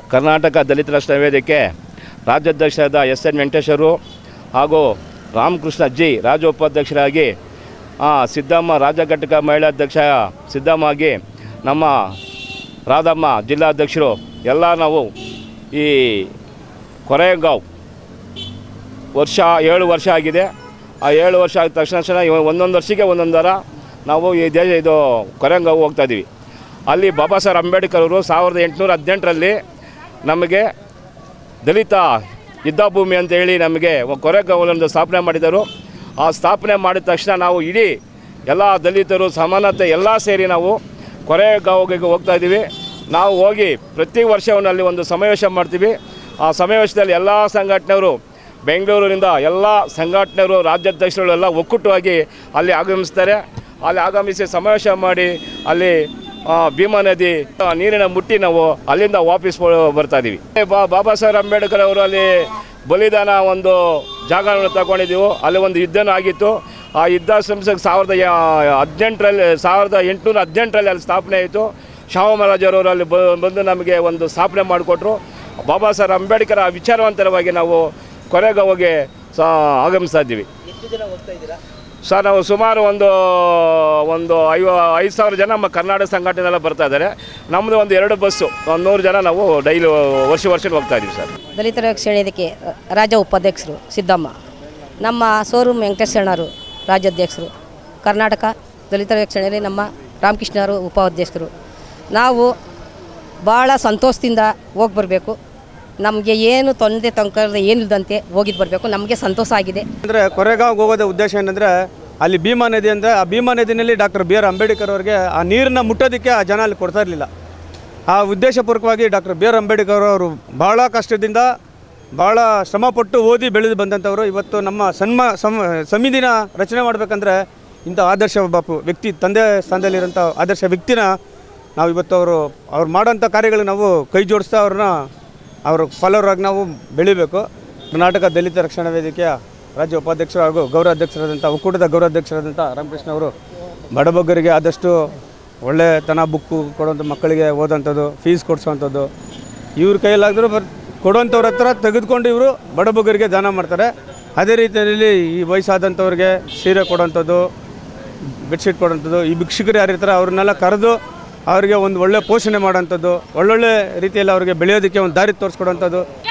ಕರ್ನಾಟಕ ದಲಿತ ರಾಷ್ಟ್ರ ವೇದಿಕೆ ರಾಜ್ಯಾಧ್ಯಕ್ಷರಾದ S N ವೆಂಕಟೇಶ್ವರು ಹಾಗೂ ರಾಮಕೃಷ್ಣ ಜಿ ರಾಜ್ಯ ಉಪಾಧ್ಯಕ್ಷರಾಗಿ ಆ, ಸಿದ್ದಮ್ಮ ರಾಜ್ಯ ಘಟಕ ಮಹಿಳಾ ಅಧ್ಯಕ್ಷ ಸಿದ್ದಮ್ಮ ಆಗಿ ನಮ್ಮ ರಾಧಮ್ಮ ಜಿಲ್ಲಾಧ್ಯಕ್ಷರು ಎಲ್ಲ ನಾವು ಈ ಕೊರೆಗಾಂವ್ ವರ್ಷ ಏಳು ವರ್ಷ ಆಗಿದೆ ಆ ಏಳು ವರ್ಷ ಆಗಿದ ತಕ್ಷಣ ತಕ್ಷಣ ಇವ- ಒಂದೊಂದು ವರ್ಷಕ್ಕೆ ಒಂದೊಂದು ವಾರ ನಾವು ಈ ದೇಶ ಇದು ಕೊರೆಗಾಂವ್ ಹೋಗ್ತಾ ಇದ್ದೀವಿ ಅಲ್ಲಿ ಬಾಬಾ ಸಾಹೇಬ್ ಅಂಬೇಡ್ಕರ್ ಅವರು ಸಾವಿರದ ಎಂಟುನೂರ ಹದಿನೆಂಟರಲ್ಲಿ ನಮಗೆ ದಲಿತ ಯುದ್ಧಭೂಮಿ ಅಂತ ಹೇಳಿ ನಮಗೆ ಕೊರೆಗಾಂವಲ್ಲೊಂದು ಸ್ಥಾಪನೆ ಮಾಡಿದರು ಆ ಸ್ಥಾಪನೆ ಮಾಡಿದ ತಕ್ಷಣ ನಾವು ಇಡೀ ಎಲ್ಲ ದಲಿತರು ಸಮಾನತೆ ಎಲ್ಲ ಸೇರಿ ನಾವು ಕೊರೆಗಾಂವ್ಗೆ ಹೋಗ್ತಾ ಇದ್ದೀವಿ ನಾವು ಹೋಗಿ ಪ್ರತಿ ವರ್ಷವನ್ನು ಅಲ್ಲಿ ಒಂದು ಸಮಾವೇಶ ಮಾಡ್ತೀವಿ ಆ ಸಮಾವೇಶದಲ್ಲಿ ಎಲ್ಲ ಸಂಘಟನೆಯವರು ಬೆಂಗಳೂರಿನಿಂದ ಎಲ್ಲ ಸಂಘಟನೆಯವರು ರಾಜ್ಯಾಧ್ಯಕ್ಷರು ಎಲ್ಲ ಒಕ್ಕೂಟವಾಗಿ ಅಲ್ಲಿ ಆಗಮಿಸ್ತಾರೆ ಅಲ್ಲಿ ಆಗಮಿಸಿ ಸಮಾವೇಶ ಮಾಡಿ ಅಲ್ಲಿ ಆ, ಭೀಮಾ ನದಿ ಆ, ನೀರಿನ ಮುಟ್ಟಿ ನಾವು ಅಲ್ಲಿಂದ ವಾಪಸ್ ಬ- ಬರ್ತಾ ಇದ್ದೀವಿ ಬಾ ಬಾಬಾ ಸಾಹೇಬ್ ಅಂಬೇಡ್ಕರ್ ಅವರು ಅಲ್ಲಿ ಬಲಿದಾನ ಒಂದು ಜಾಗವನ್ನು ತಗೊಂಡಿದ್ದೀವಿ ಅಲ್ಲಿ ಒಂದು ಯುದ್ಧನೂ ಆಗಿತ್ತು ಆ ಯುದ್ಧ ಸಂಸ್ಥೆ ಸಾವಿರದ ಯಾ- ಹದಿನೆಂಟರಲ್ಲಿ ಸಾವಿರದ ಎಂಟುನೂರ ಹದಿನೆಂಟರಲ್ಲಿ ಅಲ್ಲಿ ಸ್ಥಾಪನೆ ಆಯಿತು ಶಾಹು ಮಹಾರಾಜರವರು ಅಲ್ಲಿ ಬ- ಬಂದು ನಮಗೆ ಒಂದು ಸ್ಥಾಪನೆ ಮಾಡಿಕೊಟ್ರು ಬಾಬಾ ಸಾಹೇಬ್ ಅಂಬೇಡ್ಕರ್ ಆ ವಿಚಾರವಂತರವಾಗಿ ನಾವು ಕೊರೆಗಾಂವ್ಗೆ ಸಹ ಆಗಮಿಸ್ತಾ ಇದ್ದೀವಿ ಎಷ್ಟು ಜನ ಹೋಗ್ತಾ ಇದ್ದೀರಾ ಸರ್ ನಾವು ಸುಮಾರು ಒಂದು ಒಂದು ಐವ ಐದು ಸಾವಿರ ಜನ ನಮ್ಮ ಕರ್ನಾಟಕ ಸಂಘಟನೆಲ್ಲ ಬರ್ತಾ ಇದ್ದಾರೆ ನಮ್ಮದು ಒಂದು ಎರಡು ಬಸ್ಸು ಒಂದು ನೂರು ಜನ ನಾವು ಡೈಲಿ ವರ್ಷ ವರ್ಷ ಹೋಗ್ತಾ ಇದ್ದೀವಿ ಸರ್ ದಲಿತರ ಕ್ಷೇತ್ರಕ್ಕೆ ರಾಜ್ಯ ಉಪಾಧ್ಯಕ್ಷರು ಸಿದ್ದಮ್ಮ ನಮ್ಮ ಸೋರೂಮ್ ವೆಂಕಟೇಶಣ್ಣರು ರಾಜ್ಯಾಧ್ಯಕ್ಷರು ಕರ್ನಾಟಕ ದಲಿತರ ಕ್ಷೇತ್ರದಲ್ಲಿ ನಮ್ಮ ರಾಮಕೃಷ್ಣರು ಉಪಾಧ್ಯಕ್ಷರು ನಾವು ಭಾಳ ಸಂತೋಷದಿಂದ ಹೋಗಿ ಬರಬೇಕು ನಮಗೆ ಏನು ತೊಂದರೆ ತೊಂದರೆ ಏನಿಲ್ಲದಂತೆ ಹೋಗಿದ್ದು ಬರಬೇಕು ನಮಗೆ ಸಂತೋಷ ಆಗಿದೆ ಅಂದರೆ ಕೊರೆಗಾಂವ್ಗೆ ಹೋಗೋದ ಉದ್ದೇಶ ಏನಂದರೆ ಅಲ್ಲಿ ಭೀಮಾ ನದಿ ಅಂದರೆ ಆ ಭೀಮಾ ನದಿನಲ್ಲಿ ಡಾಕ್ಟರ್ ಬಿ ಆರ್ ಅಂಬೇಡ್ಕರ್ ಅವರಿಗೆ ಆ ನೀರನ್ನ ಮುಟ್ಟೋದಕ್ಕೆ ಆ ಜನ ಅಲ್ಲಿ ಕೊಡ್ತಾ ಇರಲಿಲ್ಲ ಆ ಉದ್ದೇಶಪೂರ್ವಕವಾಗಿ ಡಾಕ್ಟರ್ ಬಿ ಆರ್ ಅಂಬೇಡ್ಕರ್ ಅವರು ಭಾಳ ಕಷ್ಟದಿಂದ ಭಾಳ ಶ್ರಮಪಟ್ಟು ಓದಿ ಬೆಳೆದು ಬಂದಂಥವರು ಇವತ್ತು ನಮ್ಮ ಸನ್ಮ ಸಮ ಸಮಿತಿನ ರಚನೆ ಮಾಡಬೇಕಂದ್ರೆ ಇಂಥ ಆದರ್ಶ ಒಬ್ಬ ಪು- ವ್ಯಕ್ತಿ ತಂದೆ ಸ್ಥಾನದಲ್ಲಿರೋಂಥ ಆದರ್ಶ ವ್ಯಕ್ತಿನ ನಾವು ಇವತ್ತು ಅವರು ಅವ್ರು ಮಾಡೋಂಥ ಕಾರ್ಯಗಳಿಗೆ ನಾವು ಕೈ ಜೋಡಿಸ್ತಾ ಅವ್ರನ್ನ ಅವ್ರ ಫಾಲೋವರ್ ಆಗಿ ನಾವು ಬೆಳಿಬೇಕು ಕರ್ನಾಟಕ ದಲಿತ ರಕ್ಷಣಾ ವೇದಿಕೆಯ ರಾಜ್ಯ ಉಪಾಧ್ಯಕ್ಷರು ಹಾಗೂ ಗೌರವಾಧ್ಯಕ್ಷರಾದಂಥ ಒಕ್ಕೂಟದ ಗೌರವಾಧ್ಯಕ್ಷರಾದಂಥ ರಾಮಕೃಷ್ಣ ಅವರು ಬಡಬಗ್ಗರಿಗೆ ಆದಷ್ಟು ಒಳ್ಳೆತನ ಬುಕ್ಕು ಕೊಡುವಂಥ ಮಕ್ಕಳಿಗೆ ಓದೋಂಥದ್ದು ಫೀಸ್ ಕೊಡಿಸೋವಂಥದ್ದು ಇವ್ರ ಕೈಯಲ್ಲಾದರೂ ಬರ್ ಕೊಡುವಂಥವ್ರ ಹತ್ರ ತೆಗೆದುಕೊಂಡು ಇವರು ಬಡಬಗ್ಗರಿಗೆ ದಾನ ಮಾಡ್ತಾರೆ ಅದೇ ರೀತಿಯಲ್ಲಿ ಈ ವಯಸ್ಸಾದಂಥವ್ರಿಗೆ ಸೀರೆ ಕೊಡೋಂಥದ್ದು ಬೆಡ್ಶೀಟ್ ಕೊಡೋಂಥದ್ದು ಈ ಭಿಕ್ಷುಕರು ಯಾರಿರ್ತಾರೆ ಅವ್ರನ್ನೆಲ್ಲ ಕರೆದು ಅವರಿಗೆ ಒಂದು ಒಳ್ಳೆ ಪೋಷಣೆ ಮಾಡೋಂಥದ್ದು ಒಳ್ಳೊಳ್ಳೆ ರೀತಿಯಲ್ಲಿ ಅವರಿಗೆ ಬೆಳೆಯೋದಕ್ಕೆ ಒಂದು ದಾರಿ ತೋರಿಸ್ಕೊಡೋಂಥದ್ದು